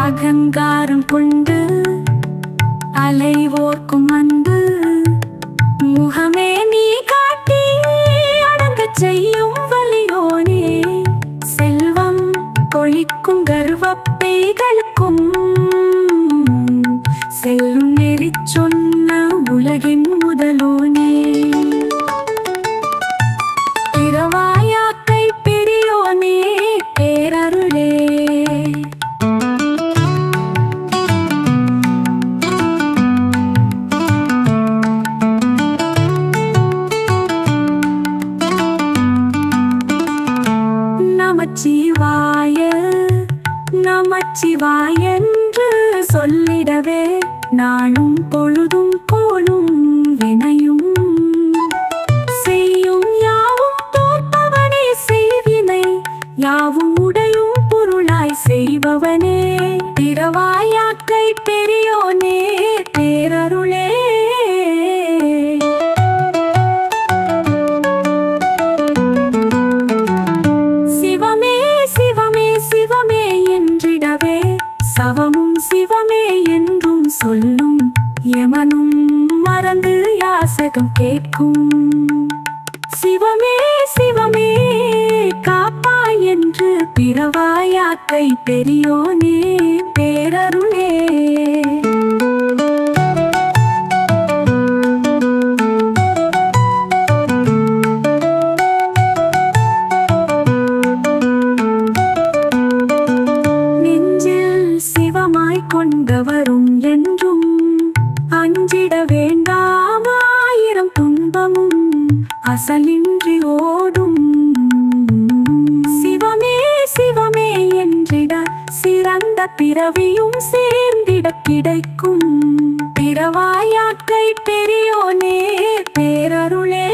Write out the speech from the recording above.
அகங்காரம் கொண்டு அலைவோர்க்கும் அன்பு முகமே நீ காட்டி அடங்கச் செய்யும் வலியோனே செல்வம் கொழிக்கும் கர்வப்பைகளுக்கும் செல்லும் நெறி சொன்ன உலகின் முதலோனே பிறவாயாக்கை பெரியோனே பேரருளே நமச்சிவாய நமச்சிவாய என்று சொல்லிடவே நாளும் பொழுதும் போலும் வினையும் செய்யும் யாவும் தோற்பவனே செய்வினை யாவும் உடையும் பொருளாய் செய்பவனே திரவாயாக்கை பெரியோனே பேரருளே சிவமே சிவமே சிவமே என்றிடவே சவமும் சிவமே என்றும் சொல்லும் யமனும் மறந்து யாசகம் கேட்கும் சிவமே சிவமே காப்பாய் என்று பிறவாயாக்கை பெரியோனே பேரருளே நெஞ்சில் சிவமாய் கொண்டவரும் என்றும் அஞ்சிட வேண்டாம் ஆயிரம் துன்பமும் அசலின்றி ஓடும் சிவமே சிவமே என்றிட சிறந்த பிறவியும் சேர்ந்திட கிடைக்கும் பிறவாயாக்கை பெரியோனே பேரருளே